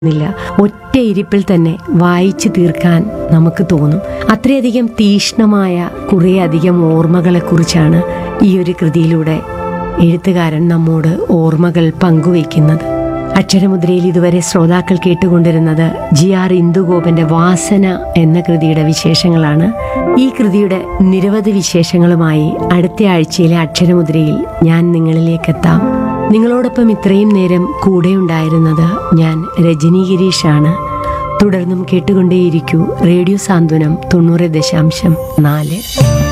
ില്ല ഒറ്റ ഇരിപ്പിൽ തന്നെ വായിച്ചു തീർക്കാൻ നമുക്ക് തോന്നും അത്രയധികം തീഷ്ണമായ കുറേയധികം ഓർമ്മകളെക്കുറിച്ചാണ് ഈ ഒരു കൃതിയിലൂടെ എഴുത്തുകാരൻ നമ്മോട് ഓർമ്മകൾ പങ്കുവയ്ക്കുന്നത് അക്ഷരമുദ്രയിൽ ഇതുവരെ ശ്രോതാക്കൾ കേട്ടുകൊണ്ടിരുന്നത് ജി ആർ ഇന്ദുഗോപന്റെ വാസന എന്ന കൃതിയുടെ വിശേഷങ്ങളാണ് ഈ കൃതിയുടെ നിരവധി വിശേഷങ്ങളുമായി അടുത്ത ആഴ്ചയിലെ അക്ഷരമുദ്രയിൽ ഞാൻ നിങ്ങളിലേക്കെത്താം നിങ്ങളോടൊപ്പം ഇത്രയും നേരം കൂടെയുണ്ടായിരുന്നത് ഞാൻ രജനി ഗിരീഷാണ് തുടർന്നും കേട്ടുകൊണ്ടേയിരിക്കൂ റേഡിയോ സാന്ത്വനം തൊണ്ണൂറ് ദശാംശം നാല്